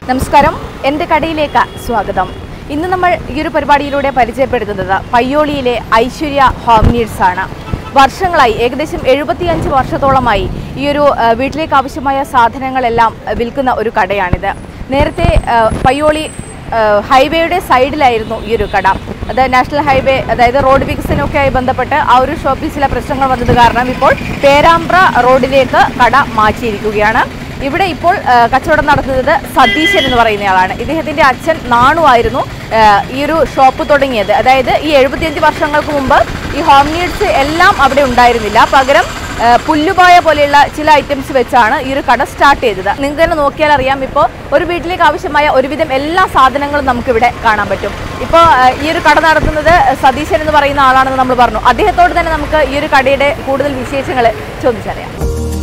നമസ്കാരം എൻ്റെ കടയിലേക്ക് സ്വാഗതം ഇന്ന് നമ്മൾ ഈ ഒരു പരിപാടിയിലൂടെ പരിചയപ്പെടുത്തുന്നത് പയ്യോളിയിലെ ഐശ്വര്യ ഹോം നീഡ്സ് ആണ് വർഷങ്ങളായി ഏകദേശം എഴുപത്തിയഞ്ച് വർഷത്തോളമായി ഈ ഒരു ആ, വീട്ടിലേക്ക് ആവശ്യമായ സാധനങ്ങളെല്ലാം ആ, വിൽക്കുന്ന ഒരു കടയാണിത് നേരത്തെ ആ, പയ്യോളി ആ, ഹൈവേയുടെ സൈഡിലായിരുന്നു ഈ ഒരു കട അത് നാഷണൽ ഹൈവേ അതായത് റോഡ് വികസനമൊക്കെയായി ബന്ധപ്പെട്ട് ആ ഒരു ഷോപ്പിൽ ചില പ്രശ്നങ്ങൾ വന്നത് കാരണം ഇപ്പോൾ പേരാമ്പ്ര റോഡിലേക്ക് കട മാറ്റിയിരിക്കുകയാണ് ഇവിടെ ഇപ്പോൾ ആ, കച്ചവടം നടത്തുന്നത് സതീശൻ എന്ന് പറയുന്നയാളാണ് ഇദ്ദേഹത്തിന്റെ അച്ഛൻ നാണു ആയിരുന്നു ആ, ഈ ഒരു ഷോപ്പ് തുടങ്ങിയത് അതായത് ഈ എഴുപത്തിയഞ്ച് വർഷങ്ങൾക്ക് മുമ്പ് ഈ ഹോം നീഡ്സ് എല്ലാം അവിടെ ഉണ്ടായിരുന്നില്ല പകരം ആ, പുല്ലുപായ പോലെയുള്ള ചില ഐറ്റംസ് വെച്ചാണ് ഈ ഒരു കട സ്റ്റാർട്ട് ചെയ്തത് നിങ്ങൾക്ക് തന്നെ നോക്കിയാൽ അറിയാം ഇപ്പോൾ ഒരു വീട്ടിലേക്ക് ആവശ്യമായ ഒരുവിധം എല്ലാ സാധനങ്ങളും നമുക്കിവിടെ കാണാൻ പറ്റും ഇപ്പോൾ ആ, ഈ ഒരു കട നടത്തുന്നത് സതീശൻ എന്ന് പറയുന്ന ആളാണെന്ന് നമ്മൾ പറഞ്ഞു അദ്ദേഹത്തോട് തന്നെ നമുക്ക് ഈ ഒരു കടയുടെ കൂടുതൽ വിശേഷങ്ങൾ ചോദിച്ചറിയാം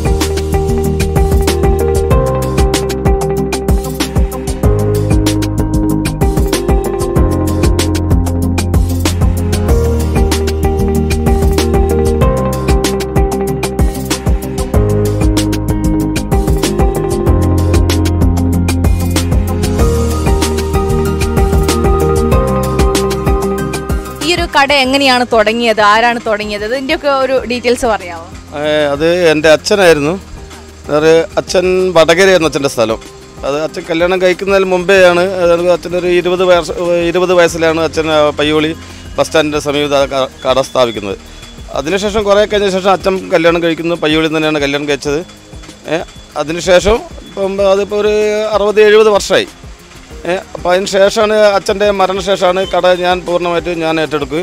ഈ ഒരു കട എങ്ങനെയാണ് തുടങ്ങിയത് ആരാണ് തുടങ്ങിയത് ഇതിൻ്റെയൊക്കെ ഒരു ഡീറ്റെയിൽസ് പറയാമോ ഏ, അത് എൻ്റെ അച്ഛനായിരുന്നു അത് അച്ഛൻ വടകരയായിരുന്നു അച്ഛൻ്റെ സ്ഥലം അത് അച്ഛൻ കല്യാണം കഴിക്കുന്നതിന് മുമ്പേയാണ് അതായത് അച്ഛനൊരു ഇരുപത് വയസ്സ് ഇരുപത് വയസ്സിലാണ് അച്ഛൻ ആ പയ്യോളി ബസ് സ്റ്റാൻഡിൻ്റെ സമീപത്ത് ആ ക- കട സ്ഥാപിക്കുന്നത് അതിനുശേഷം കുറേ കഴിഞ്ഞ ശേഷം അച്ഛൻ കല്യാണം കഴിക്കുന്നു പയ്യോളി തന്നെയാണ് കല്യാണം കഴിച്ചത് ഏ, അതിനുശേഷം ഇപ്പം അതിപ്പോൾ ഒരു അറുപത് എഴുപത് വർഷമായി ഏ, അപ്പോൾ അതിന് ശേഷമാണ് അച്ഛൻ്റെ മരണശേഷമാണ് കട ഞാൻ പൂർണ്ണമായിട്ട് ഞാൻ ഏറ്റെടുക്കുക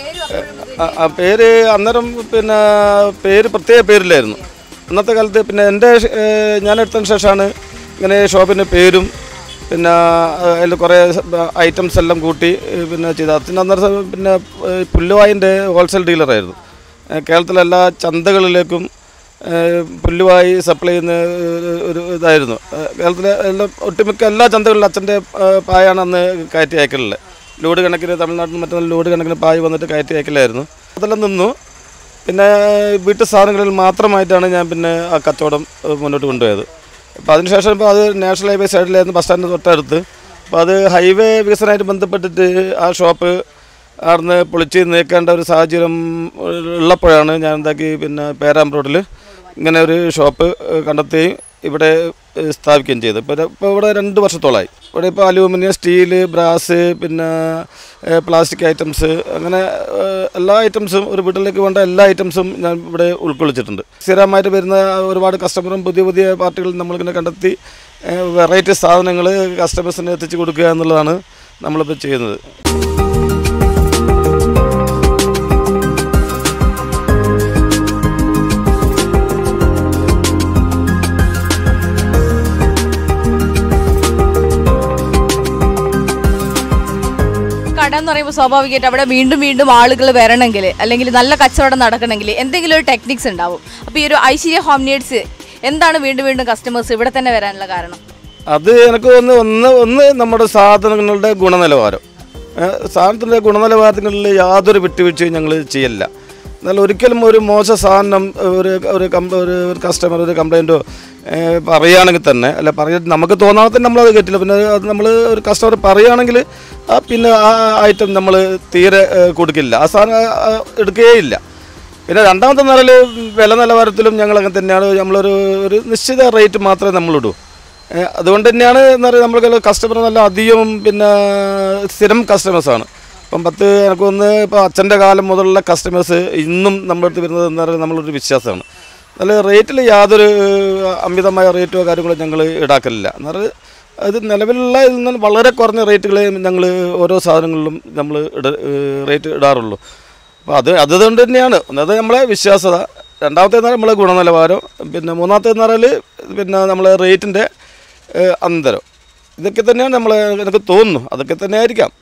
ആ- ആ പേര് അന്നേരം പിന്നെ പേര് പ്രത്യേക പേരില്ലായിരുന്നു അന്നത്തെ കാലത്ത് പിന്നെ എൻ്റെ ഷ- ഏ, ഞാൻ എടുത്തതിന് ശേഷമാണ് ഇങ്ങനെ ഷോപ്പിന് പേരും പിന്നെ അതിൽ കുറേ ഐറ്റംസ് എല്ലാം കൂട്ടി ഏ, പിന്നെ ചെയ്ത് അച്ഛൻ അന്നേരം പിന്നെ ഏ, പുല്ലുവായിൻ്റെ ഹോൾസെയിൽ ഡീലറായിരുന്നു ഏ, കേരളത്തിലെ എല്ലാ ചന്തകളിലേക്കും ഏ, പുല്ലുവായി സപ്ലൈ ചെയ്യുന്ന ഒരു- ഒരു ഇതായിരുന്നു ഏ, കേരളത്തിലെ എല്ലാ ഒട്ടുമിക്ക എല്ലാ ചന്തകളിലും അച്ഛൻ്റെ ഏ, പായാണ് അന്ന് കയറ്റി അയക്കലുള്ളത് ലോഡ് കണക്കിന് തമിഴ്നാട്ടിൽ നിന്ന് മറ്റു ലോഡ് കണക്കിന് പായ് വന്നിട്ട് കയറ്റി അയക്കലായിരുന്നു അതെല്ലാം നിന്നു പിന്നെ വീട്ടു സാധനങ്ങളിൽ മാത്രമായിട്ടാണ് ഞാൻ പിന്നെ ആ കച്ചവടം ഏഹ്, മുന്നോട്ട് കൊണ്ടുപോയത് അപ്പോൾ അതിനുശേഷം ഇപ്പോൾ അത് നാഷണൽ ഹൈവേ സൈഡിലായിരുന്നു ബസ് സ്റ്റാൻഡിന് തൊട്ടടുത്ത് അപ്പോൾ അത് ഹൈവേ വികസനമായിട്ട് ബന്ധപ്പെട്ടിട്ട് ആ ഷോപ്പ് അവിടുന്ന് പൊളിച്ച് നീക്കേണ്ട ഒരു സാഹചര്യം ഉള്ളപ്പോഴാണ് ഞാൻ എന്താക്കി പിന്നെ പേരാം റോഡിൽ ഇങ്ങനെ ഒരു ഷോപ്പ് ഏഹ്, കണ്ടെത്തുകയും ഇവിടെ ഏഹ്, സ്ഥാപിക്കുകയും ചെയ്തു ഇപ്പോൾ ഇപ്പോൾ ഇവിടെ രണ്ട് വർഷത്തോളമായി ഇവിടെ ഇപ്പോൾ അലൂമിനിയം സ്റ്റീല് ബ്രാസ് പിന്നെ ഏഹ്, പ്ലാസ്റ്റിക് ഐറ്റംസ് അങ്ങനെ ഏഹ്, എല്ലാ ഐറ്റംസും ഒരു വീട്ടിലേക്ക് വേണ്ട എല്ലാ ഐറ്റംസും ഞാൻ ഇവിടെ ഉൾക്കൊള്ളിച്ചിട്ടുണ്ട് സ്ഥിരമായിട്ട് വരുന്ന ഒരുപാട് കസ്റ്റമറും പുതിയ പുതിയ പാർട്ടികളും നമ്മളിങ്ങനെ കണ്ടെത്തി വെറൈറ്റി സാധനങ്ങൾ കസ്റ്റമേഴ്സിന് എത്തിച്ചു കൊടുക്കുക എന്നുള്ളതാണ് നമ്മളിപ്പോൾ ചെയ്യുന്നത് കട എന്ന് പറയുമ്പോൾ സ്വാഭാവികമായിട്ട് അവിടെ വീണ്ടും വീണ്ടും ആളുകൾ വരണമെങ്കിൽ അല്ലെങ്കിൽ നല്ല കച്ചവടം നടക്കണമെങ്കിൽ എന്തെങ്കിലും ഒരു ടെക്നിക്സ് ഉണ്ടാവും അപ്പോൾ ഈ ഒരു ഐശ്വര്യ ഹോം നീഡ്സ് എന്താണ് വീണ്ടും വീണ്ടും കസ്റ്റമേഴ്സ് ഇവിടെ തന്നെ വരാനുള്ള കാരണം അത് എനിക്ക് ഒന്ന് ഒന്ന് ഒന്ന് നമ്മുടെ സാധനങ്ങളുടെ ഗുണനിലവാരം ഏഹ് സാധനത്തിൻ്റെ ഗുണനിലവാരത്തിനുള്ള യാതൊരു വിട്ടുവീഴ്ചയും ഞങ്ങൾ ചെയ്യില്ല എന്നാൽ ഒരിക്കലും ഒരു മോശം സാധനം ഒരു ഒരു കംപ്ല ഒരു ഒരു കസ്റ്റമർ ഒരു കംപ്ലൈൻറ്റോ പറയുകയാണെങ്കിൽ തന്നെ അല്ല പറയാൻ നമുക്ക് തോന്നാതെ തന്നെ നമ്മളത് കേട്ടില്ല പിന്നെ അത് നമ്മൾ ഒരു കസ്റ്റമർ പറയുകയാണെങ്കിൽ ആ പിന്നെ ആ ഐറ്റം നമ്മൾ തീരെ ഏഹ് കൊടുക്കില്ല ആ സാധനം ആ, എടുക്കുകയില്ല പിന്നെ രണ്ടാമത്തെ നിലയിൽ വില നിലവാരത്തിലും ഞങ്ങൾ അങ്ങനെ തന്നെയാണ് നമ്മളൊരു ഒരു നിശ്ചിത റേറ്റ് മാത്രമേ നമ്മളിടൂ ഏഹ് അതുകൊണ്ട് തന്നെയാണ് എന്താ പറയുക നമ്മൾക്ക് കസ്റ്റമർ നല്ല അധികവും പിന്നെ സ്ഥിരം കസ്റ്റമേഴ്സാണ് ഇപ്പം പത്ത് എനിക്കൊന്ന് ഇപ്പോൾ അച്ഛൻ്റെ കാലം മുതലുള്ള കസ്റ്റമേഴ്സ് ഇന്നും നമ്മുടെ അടുത്ത് വരുന്നത് എന്താ പറയുക നമ്മളൊരു വിശ്വാസമാണ് നല്ല റേറ്റിൽ യാതൊരു ഏഹ്, അമിതമായ റേറ്റോ കാര്യങ്ങളോ ഞങ്ങൾ ഈടാക്കലില്ല എന്നാൽ അത് നിലവിലുള്ള ഇതിൽ നിന്ന് വളരെ കുറഞ്ഞ റേറ്റുകളെ ഞങ്ങൾ ഓരോ സാധനങ്ങളിലും നമ്മൾ ഇട ഏഹ്, റേറ്റ് ഇടാറുള്ളൂ അപ്പോൾ അത് അതുകൊണ്ട് തന്നെയാണ് ഒന്നത് നമ്മളെ വിശ്വാസത രണ്ടാമത്തെ എന്ന് നമ്മളെ ഗുണനിലവാരം പിന്നെ മൂന്നാമത്തെ എന്ന് പറഞ്ഞാൽ പിന്നെ നമ്മളെ റേറ്റിൻ്റെ ഏഹ്, അന്തരം ഇതൊക്കെ തന്നെയാണ് നമ്മളെ എനിക്ക് തോന്നുന്നു അതൊക്കെ തന്നെ ആയിരിക്കാം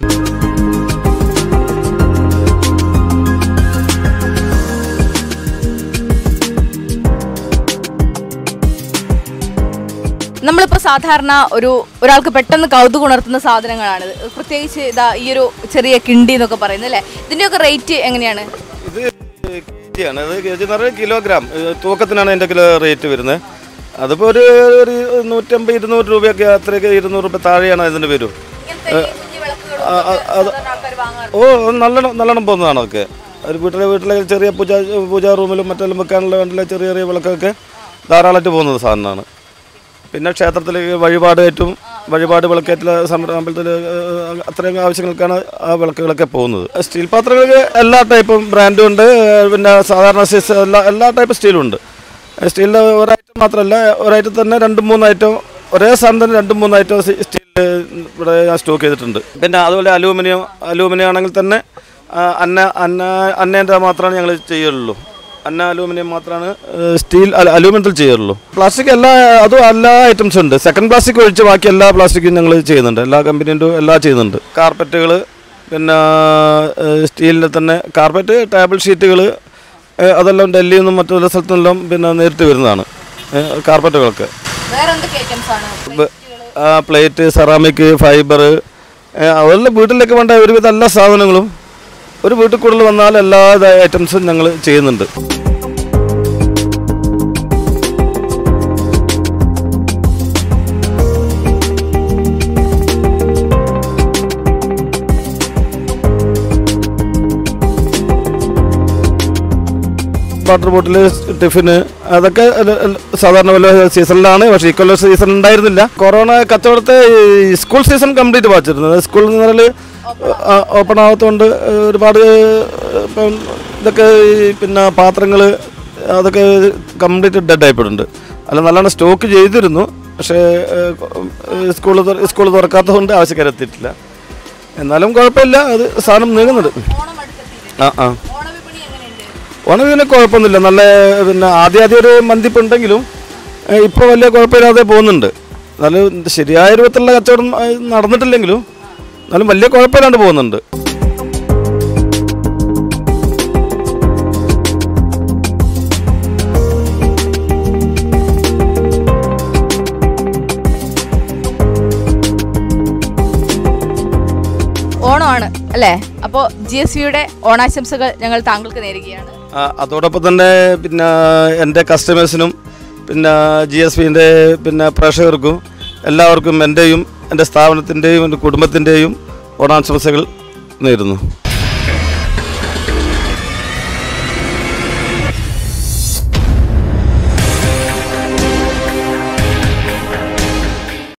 നമ്മളിപ്പോൾ സാധാരണ ഒരു ഒരാൾക്ക് പെട്ടെന്ന് കൗതുകം ഉണർത്തുന്ന സാധനങ്ങളാണിത് പ്രത്യേകിച്ച് ഇതാ ഈ ഒരു ചെറിയ കിണ്ടി എന്നൊക്കെ പറയുന്നത് അല്ലേ ഇതിൻ്റെയൊക്കെ റേറ്റ് എങ്ങനെയാണ് ഇത് കെ ജിയാണ് അത് കെ ജി എന്ന് പറഞ്ഞാൽ കിലോഗ്രാം ഏഹ്, തൂക്കത്തിനാണ് അതിൻ്റെ കിലോ റേറ്റ് വരുന്നത് അതിപ്പോൾ ഒരു ഒരു നൂറ്റമ്പത് ഇരുന്നൂറ് രൂപയൊക്കെ അത്രയൊക്കെ ഇരുന്നൂറ് രൂപ താഴെയാണ് അതിൻ്റെ വരും ആ, ആ, അത് ഓ നല്ലോണം നല്ലോണം പോകുന്നതാണ് അതൊക്കെ ഒരു വീട്ടിലെ വീട്ടിലെ ചെറിയ പൂജ പൂജാ റൂമിലും മറ്റെല്ലാം വെക്കാനുള്ള വേണ്ടിയുള്ള ചെറിയ ചെറിയ വിളക്കൊക്കെ ധാരാളമായിട്ട് പോകുന്നത് സാധനമാണ് പിന്നെ ക്ഷേത്രത്തിലേക്ക് വഴിപാട് ഏറ്റവും വഴിപാട് വിളക്കേറ്റിലെ സമര അമ്പലത്തിൽ അത്രയും ആവശ്യങ്ങൾക്കാണ് ആ വിളക്കുകളൊക്കെ പോകുന്നത് സ്റ്റീൽ പാത്രങ്ങൾക്ക് എല്ലാ ടൈപ്പും ബ്രാൻഡും ഉണ്ട് പിന്നെ സാധാരണ സൈസ് എല്ലാ എല്ലാ ടൈപ്പ് സ്റ്റീലും ഉണ്ട് സ്റ്റീലിൻ്റെ ഒരൈറ്റം മാത്രമല്ല ഒരൈറ്റം തന്നെ രണ്ട് മൂന്ന് ഐറ്റം ഒരേ സാധനം തന്നെ രണ്ട് മൂന്ന് ഐറ്റം സ്റ്റീൽ ഇവിടെ ഞാൻ സ്റ്റോക്ക് ചെയ്തിട്ടുണ്ട് പിന്നെ അതുപോലെ അലൂമിനിയം അലൂമിനിയം ആണെങ്കിൽ തന്നെ ആ, അന്ന അന്ന അന്നേൻ്റെ മാത്രമാണ് ഞങ്ങൾ ചെയ്യുള്ളൂ അന്ന അലൂമിനിയം മാത്രമാണ് സ്റ്റീൽ അലൂമിനിയത്തിൽ ചെയ്യുള്ളൂ പ്ലാസ്റ്റിക് എല്ലാ അതും എല്ലാ ഐറ്റംസും ഉണ്ട് സെക്കൻഡ് പ്ലാസ്റ്റിക് ഒഴിച്ച് ബാക്കി എല്ലാ പ്ലാസ്റ്റിക്കും ഞങ്ങൾ ചെയ്യുന്നുണ്ട് എല്ലാ കമ്പനീൻ്റെ എല്ലാം ചെയ്യുന്നുണ്ട് കാർപ്പറ്റുകൾ പിന്നെ സ്റ്റീലിൻ്റെ തന്നെ കാർപ്പറ്റ് ടേബിൾ ഷീറ്റുകൾ അതെല്ലാം ഡൽഹിയിൽ നിന്നും മറ്റു പല സ്ഥലത്തു നിന്നെല്ലാം പിന്നെ നേരിട്ട് വരുന്നതാണ് കാർപ്പറ്റുകളൊക്കെ വേറെ എന്തൊക്കെ ഐറ്റംസ് ആണ് പ്ലേറ്റ് സെറാമിക് ഫൈബർ അതെല്ലാം വീട്ടിലേക്ക് വേണ്ട ഒരുവിധ എല്ലാ സാധനങ്ങളും ഒരു വീട്ടിൽ കൂടുതൽ വന്നാൽ എല്ലാ ഐറ്റംസും ഞങ്ങൾ ചെയ്യുന്നുണ്ട് വാട്ടർ ബോട്ടിൽ ടിഫിന് അതൊക്കെ അല്ല- അല്ല സാധാരണ വല്ല സീസണിലാണ് പക്ഷേ ഇക്കൊല്ലം സീസൺ ഉണ്ടായിരുന്നില്ല കൊറോണ കച്ചവടത്തെ ഈ സ്കൂൾ സീസൺ കംപ്ലീറ്റ് വായിച്ചിരുന്നത് സ്കൂൾ എന്ന് പറഞ്ഞാൽ ഓപ്പൺ ആവാത്തതുകൊണ്ട് ഒരുപാട് ഇപ്പം ഇതൊക്കെ ഈ പിന്നെ പാത്രങ്ങൾ അതൊക്കെ കംപ്ലീറ്റ് ഡെഡ് ആയിപ്പോയിട്ടുണ്ട് അല്ല നല്ലോണം സ്റ്റോക്ക് ചെയ്തിരുന്നു പക്ഷേ സ്കൂൾ സ്കൂൾ തുറക്കാത്തതുകൊണ്ട് ആവശ്യക്കാരെത്തിയിട്ടില്ല എന്നാലും കുഴപ്പമില്ല അത് സാധനം നീങ്ങുന്നുണ്ട് ഓണം അടുത്തെത്തിയില്ലേ ആ ആ ഓണവിപണി എങ്ങനെയുണ്ട് ഓണവിന് കുഴപ്പമൊന്നുമില്ല നല്ല പിന്നെ ആദ്യം ആദ്യം ഒരു മന്തിപ്പുണ്ടെങ്കിലും ഇപ്പോൾ വലിയ കുഴപ്പമില്ലാതെ പോകുന്നുണ്ട് എന്നാലും ശരിയായ രൂപത്തിലുള്ള കച്ചവടം ഏ, നടന്നിട്ടില്ലെങ്കിലും എന്നാലും വലിയ കുഴപ്പമില്ലാണ്ട് പോകുന്നുണ്ട് ഓണമാണ് അല്ലേ അപ്പോൾ ജി എസ് വിയുടെ ഓണാശംസകൾ ഞങ്ങൾ താങ്കൾക്ക് നേരുകയാണ് ആ, അതോടൊപ്പം തന്നെ പിന്നെ എൻ്റെ കസ്റ്റമേഴ്സിനും പിന്നെ ജി എസ് പിൻ്റെ പിന്നെ പ്രേക്ഷകർക്കും എല്ലാവർക്കും എൻ്റെയും എൻ്റെ സ്ഥാപനത്തിൻ്റെയും എൻ്റെ കുടുംബത്തിൻ്റെയും ഓണാശംസകൾ നേരുന്നു